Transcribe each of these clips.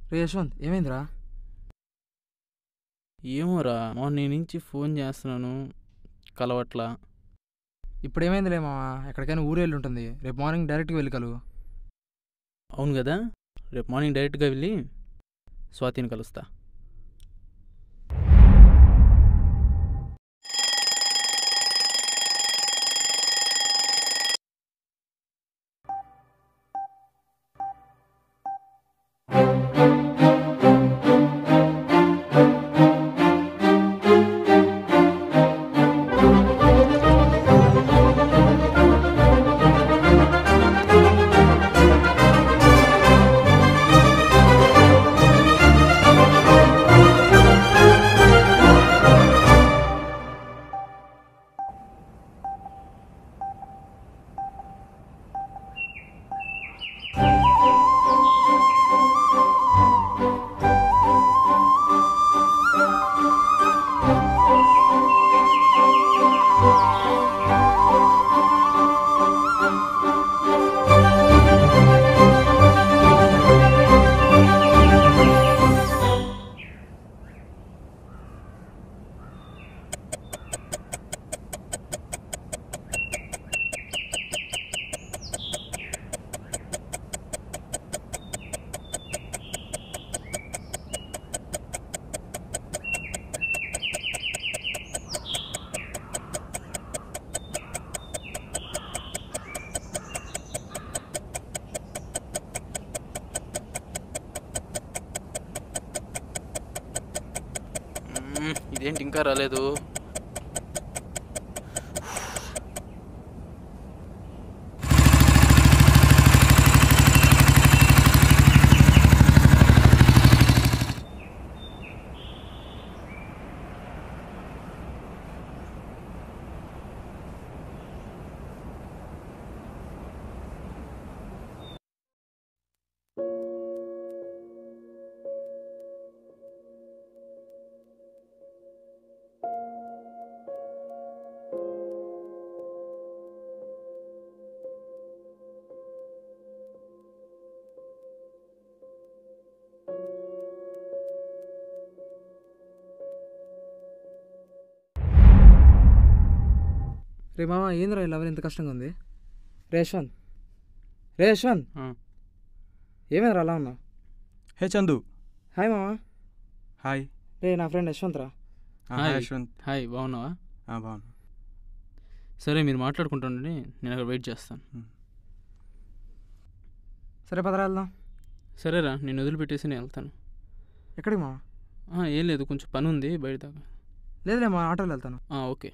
రే యశ్వంత్ ఏమైందిరా ఏమోరా మార్నింగ్ నుంచి ఫోన్ చేస్తున్నాను కలవట్లా ఇప్పుడు ఏమైందిలే మామ ఎక్కడికైనా ఊరు వెళ్ళి ఉంటుంది రేపు మార్నింగ్ డైరెక్ట్గా వెళ్ళి కలువు అవును కదా రేపు మార్నింగ్ డైరెక్ట్గా వెళ్ళి స్వాతిని కలుస్తా మ్మ్, ఇదేంటి ఇంకా రాలేదు రే మామ ఏందిరా ఈ లెవెల్ ఇంత కష్టంగా ఉంది రే యశ్వంత్ రే యశ్వంత్ ఆ. ఏమైందిరా అలా ఉన్నావు హే చందు హాయ్ మామ హాయ్ రే నా ఫ్రెండ్ యశ్వంత్ రా ఆ, హాయ్. హాయ్ యశ్వంత్ హాయ్ బాగున్నావా ఆ, బాగున్నా సరే మీరు మాట్లాడుకుంటుండండి నేను అక్కడ వెయిట్ చేస్తాను సరే పదరా వెళ్దాం సరేరా నేను వదిలిపెట్టేసి నేను వెళ్తాను ఎక్కడికి మామ ఆ, ఏం లేదు కొంచెం పని ఉంది బయట దాకా లేదులే మా ఆటోలో వెళ్తాను ఆ, ఓకే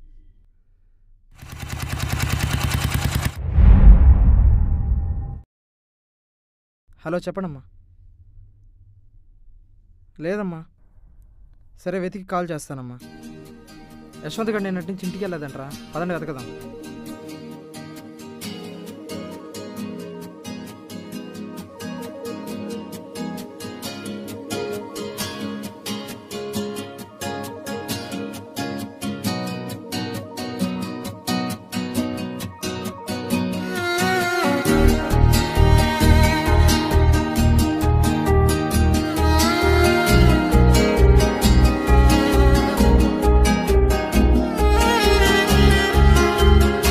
హలో చెప్పండమ్మా లేదమ్మా సరే వెతికి కాల్ చేస్తానమ్మా యశ్వంత్ గడ్ నిన్నటి నుంచి ఇంటికి వెళ్ళలేదంటరా పదండి వెతకదాం ఆ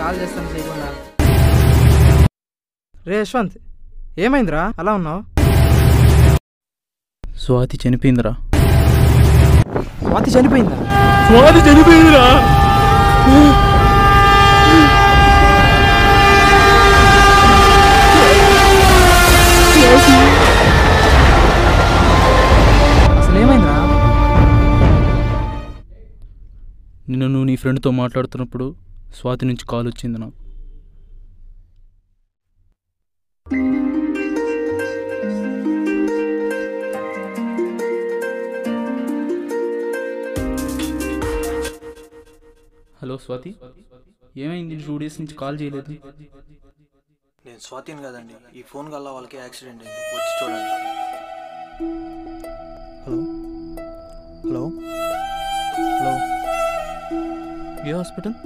కాల్ చేస్తాను చేయకుండా రే యశ్వంత్ ఏమైందిరా అలా ఉన్నావు స్వాతి చనిపోయిందిరా స్వాతి చనిపోయిందా స్వాతి చనిపోయిందిరా అసలు ఏమైందిరా నిన్న నువ్వు నీ ఫ్రెండ్తో మాట్లాడుతున్నప్పుడు స్వాతి నుంచి కాల్ వచ్చింది నాకు హలో స్వాతి ఏమైంది టూ డేస్ నుంచి కాల్ చేయలేదు నేను స్వాతిని కదండి ఈ ఫోన్ కల్లా వాళ్ళకి యాక్సిడెంట్ అయింది వచ్చి చూడండి హలో హలో హలో ఏ hospital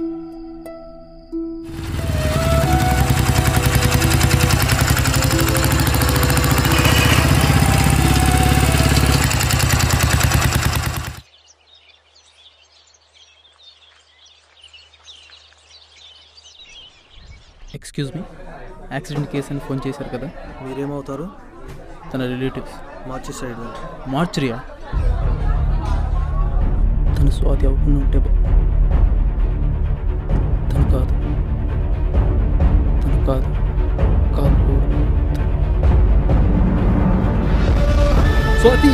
excuse me accident case అని ఫోన్ చేశారు కదా మీరేమవుతారు తన రిలేటివ్స్ మార్చి సైడ్ వాళ్ళు. మార్చరియా తను స్వాతి అవ్వకుండా ఉంటే బా- తను కాదు తను కాదు కాదు స్వాతి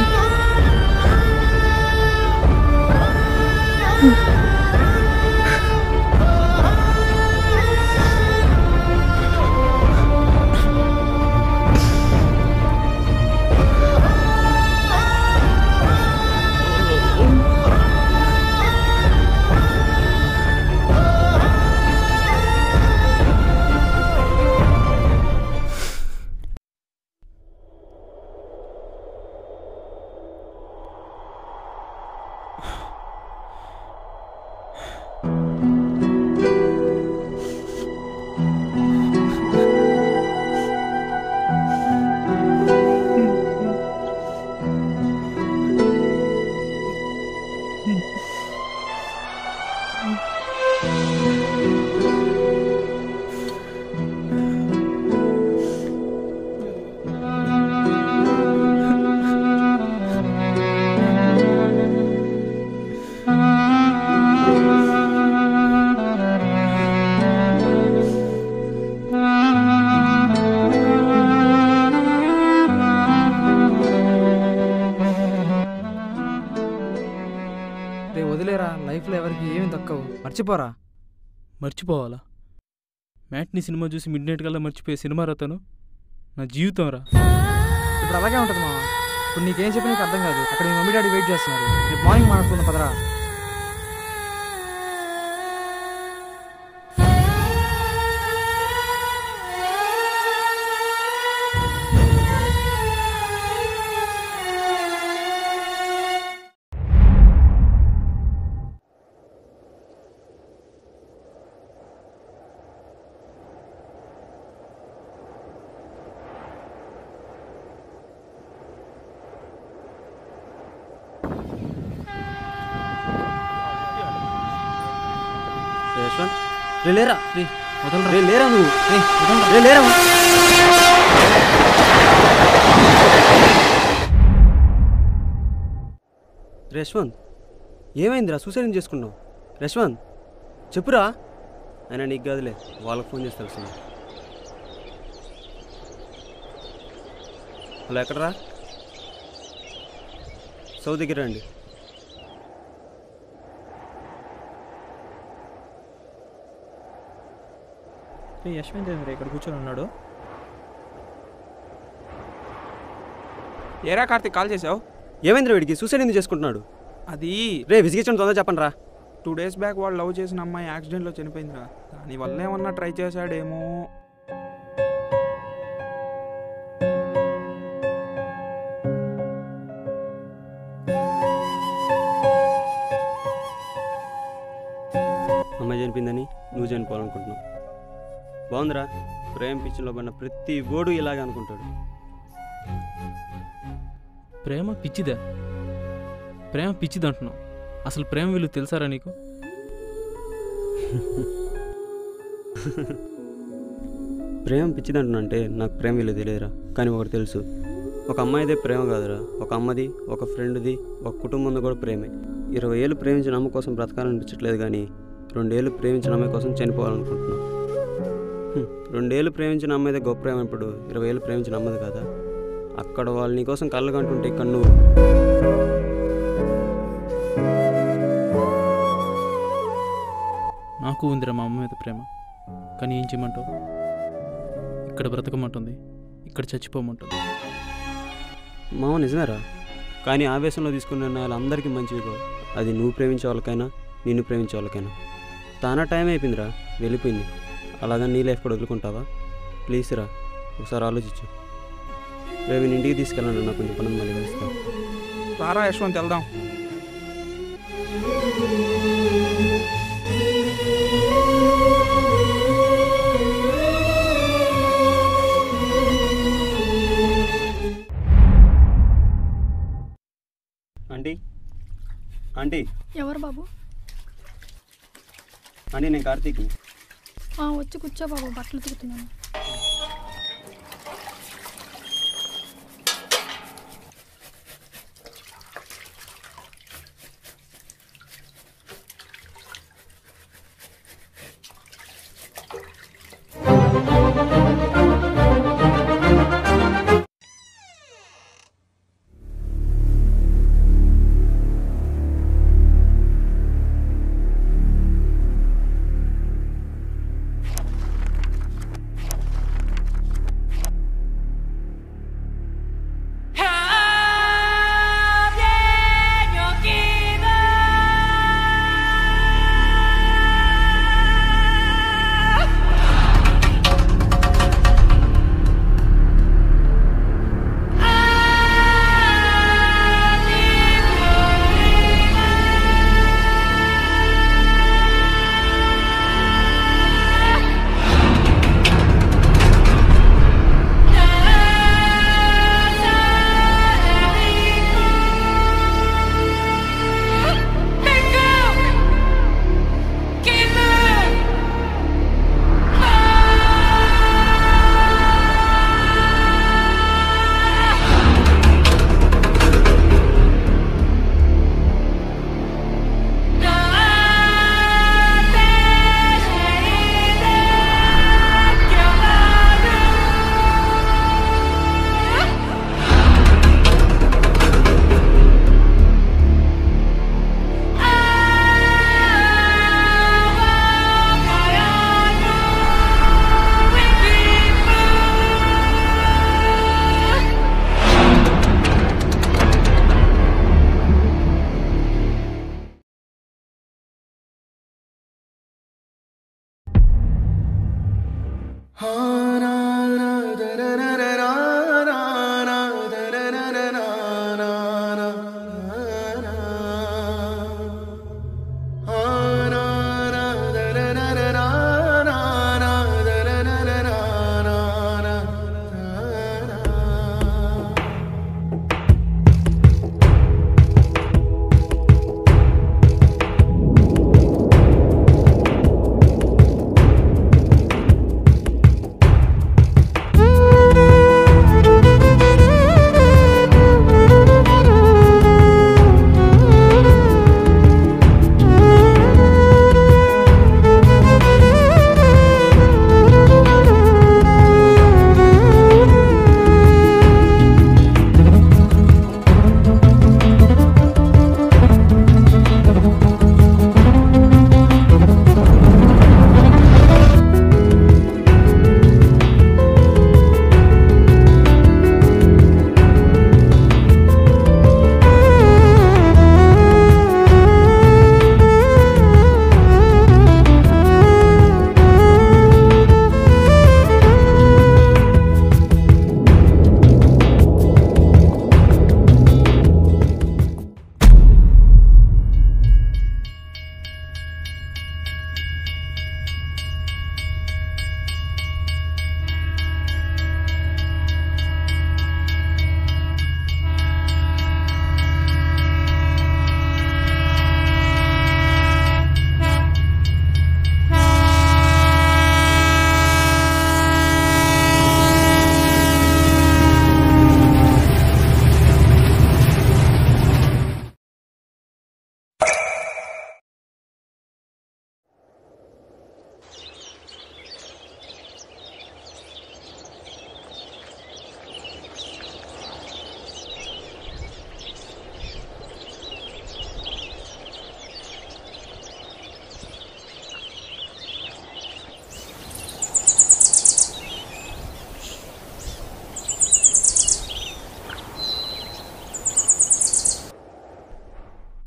రే వదిలేరా లైఫ్లో ఎవరికి ఏమి తక్కువ మర్చిపోరా మర్చిపోవాలా మ్యాట్ని సినిమా చూసి మిడ్ నైట్ కల్లా మర్చిపోయే సినిమా రతను నా జీవితం రా ఇప్పుడు అలాగే ఉంటుంది మామ ఇప్పుడు నీకేం చెప్పి నీకు అర్థం కాదు అక్కడ మీ మమ్మీ డాడీ వెయిట్ చేస్తున్నారు రేపు మార్నింగ్ మాట్లాడుకుందాం పదరా యశ్వంత్ రే లేరా రే వదలరా రే లేరా నువ్వు రే వదలరా రే లేరా రేష్వంత్ ఏమైందిరా సూసైడ్ చేసుకున్నావు రేష్వంత్ చెప్పురా అయినా నీకు కాదులే వాళ్ళకి ఫోన్ చేసి తెలుసు హలో ఎక్కడరా సౌ దగ్గర రండి యశ్వంత్ ఏంద్ర ఇక్కడ కూర్చొని ఉన్నాడు ఏరా కార్తీక్ కాల్ చేసావు ఏమైందిరా వీడికి సూసైడ్ ఎందుకు చేసుకుంటున్నాడు అది రే విసిగించండి తొందర చెప్పండి రా టూ డేస్ బ్యాక్ వాడు లవ్ చేసిన అమ్మాయి యాక్సిడెంట్లో చనిపోయిందిరా దానివల్ల ఏమన్నా ట్రై చేశాడేమో అమ్మాయి చనిపోయిందని నువ్వు చనిపోవాలనుకుంటున్నావు బాగుందిరా ప్రేమ పిచ్చిలో పడిన ప్రతి ఓడు ఇలాగే అనుకుంటాడు ప్రేమ పిచ్చిదా ప్రేమ పిచ్చిది అంటున్నావు అసలు ప్రేమ విలువ తెలుసారా నీకు ప్రేమ పిచ్చిదంటున్నా అంటే నాకు ప్రేమ విలువ తెలియదురా కానీ ఒకటి తెలుసు ఒక అమ్మాయిదే ప్రేమ కాదురా ఒక అమ్మది ఒక ఫ్రెండ్ది ఒక కుటుంబంలో కూడా ప్రేమే ఇరవై ఏళ్ళు ప్రేమించిన అమ్మ కోసం బ్రతకాలనిపించట్లేదు కానీ రెండేళ్ళు ప్రేమించిన అమ్మాయి కోసం చనిపోవాలనుకుంటున్నాను హ్మ్, రెండేళ్ళు ప్రేమించిన అమ్మాయిదే గొప్ప ప్రేమ ఇప్పుడు ఇరవై ఏళ్ళు ప్రేమించిన అమ్మది కదా అక్కడ వాళ్ళు నీకోసం కళ్ళు కంటుంటే ఇక్కడ నువ్వు నాకు ఉందిరా మా అమ్మ మీద ప్రేమ కానీ ఏం చేయమంటావు ఇక్కడ బ్రతకమంటుంది ఇక్కడ చచ్చిపోమంటుంది మామ నిజమేరా కానీ ఆవేశంలో తీసుకున్న నిర్ణయాలు అందరికీ మంచివి కావు అది నువ్వు ప్రేమించే వాళ్ళకైనా నిన్ను ప్రేమించే వాళ్ళకైనా తానా టైం అయిపోయిందిరా వెళ్ళిపోయింది అలాగని నీ లైఫ్ కూడా వదులుకుంటావా ప్లీజ్ రా ఒకసారి ఆలోచించు రేపు నేను ఇంటికి తీసుకెళ్ళాను నాకు కొంచెం పనులు మళ్ళీ కలుస్తాను రారా యశ్వంత్ వెళ్దాం ఆంటీ ఆంటీ ఎవరు బాబు ఆంటీ నేను కార్తీక్ని ఆ, వచ్చి కూర్చో బాబు బట్టలు తిరుగుతున్నాను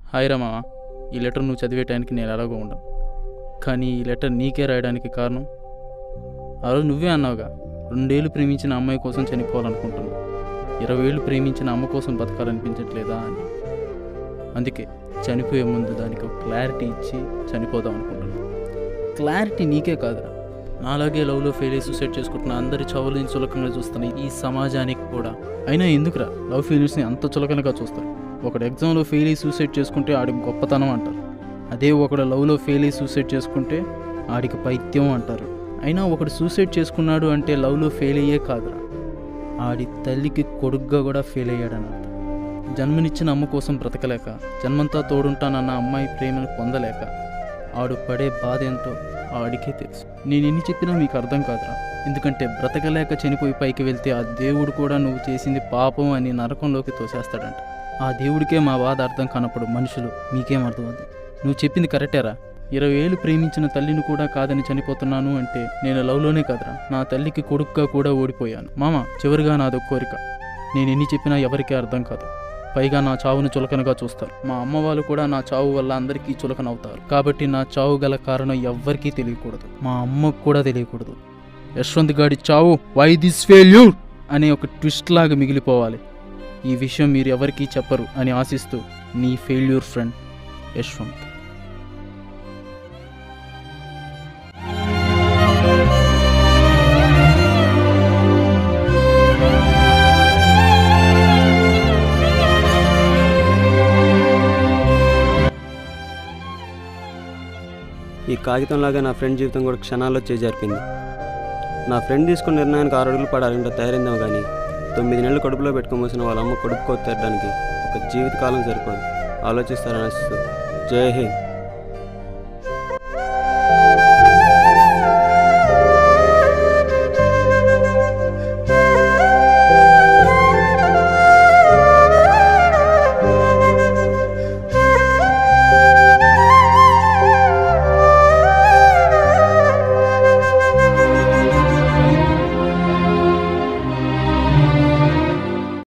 హాయ్ రా మామ ఈ లెటర్ నువ్వు చదివే టైంకి నేను ఎలాగో ఉండను కానీ ఈ లెటర్ నీకే రాయడానికి కారణం ఆ రోజు నువ్వే అన్నావుగా రెండేళ్ళు ప్రేమించిన అమ్మాయి కోసం చనిపోవాలనుకుంటున్నావు ఇరవై ఏళ్ళు ప్రేమించిన అమ్మ కోసం బతకాలనిపించట్లేదా అని అందుకే చనిపోయే ముందు దానికి ఒక క్లారిటీ ఇచ్చి చనిపోదాం అనుకుంటున్నాను క్లారిటీ నీకే కాదురా నాలాగే లవ్లో ఫెయిల్ అయ్యి సూసైడ్ చేసుకుంటున్న అందరి చవులని చులకంగా చూస్తున్న ఈ సమాజానికి కూడా అయినా ఎందుకురా లవ్ ఫెయిల్యూర్స్ని అంత చులకనగా చూస్తారు ఒకడు ఎగ్జామ్లో ఫెయిల్ అయ్యి సూసైడ్ చేసుకుంటే ఆడికి గొప్పతనం అంటారు అదే ఒకడు లవ్లో ఫెయిల్ అయ్యి సూసైడ్ చేసుకుంటే ఆడికి పైత్యం అంటారు అయినా ఒకడు సూసైడ్ చేసుకున్నాడు అంటే లవ్లో ఫెయిల్ అయ్యే కాదురా ఆడి తల్లికి కొడుగ్గా కూడా ఫెయిల్ అయ్యాడని అర్థం జన్మనిచ్చిన అమ్మ కోసం బ్రతకలేక జన్మంతా తోడుంటానన్న అమ్మాయి ప్రేమను పొందలేక ఆడు పడే బాధ ఏంటో ఆడికే తెలుసు నేను ఎన్ని చెప్పినా మీకు అర్థం కాదురా ఎందుకంటే బ్రతకలేక చనిపోయి పైకి వెళ్తే ఆ దేవుడు కూడా నువ్వు చేసింది పాపం అని నరకంలోకి తోసేస్తాడంట ఆ దేవుడికే మా బాధ అర్థం కానప్పుడు మనుషులు మీకేం అర్థమవుతుంది నువ్వు చెప్పింది కరెక్టేరా ఇరవై ఏళ్ళు ప్రేమించిన తల్లిని కూడా కాదని చనిపోతున్నాను అంటే నేను లవ్లోనే కాదురా నా తల్లికి కొడుకుగా కూడా ఓడిపోయాను మామ చివరిగా నాదో కోరిక నేను ఎన్ని చెప్పినా ఎవరికీ అర్థం కాదు పైగా నా చావును చులకనగా చూస్తారు మా అమ్మ వాళ్ళు కూడా నా చావు వల్ల అందరికీ చులకనవుతారు కాబట్టి నా చావు గల కారణం ఎవ్వరికీ తెలియకూడదు మా అమ్మకు కూడా తెలియకూడదు యశ్వంత్ గాడి చావు వై దిస్ ఫెయిల్యూర్ అనే ఒక ట్విస్ట్ లాగా మిగిలిపోవాలి ఈ విషయం మీరు ఎవరికీ చెప్పరు అని ఆశిస్తూ నీ ఫెయిల్యూర్ ఫ్రెండ్ యశ్వంత్ ఈ కాగితంలాగా నా ఫ్రెండ్ జీవితం కూడా క్షణాల్లో చేజారిపోయింది నా ఫ్రెండ్ తీసుకున్న నిర్ణయానికి ఆరు అడుగులు పడాలంటే తయారైందాం కానీ తొమ్మిది నెలలు కడుపులో పెట్టుకొని మోసిన వాళ్ళ అమ్మ కడుపు కోత తీరడానికి ఒక జీవితకాలం సరిపోదు ఆలోచిస్తారని ఆశిస్తూ జై హింద్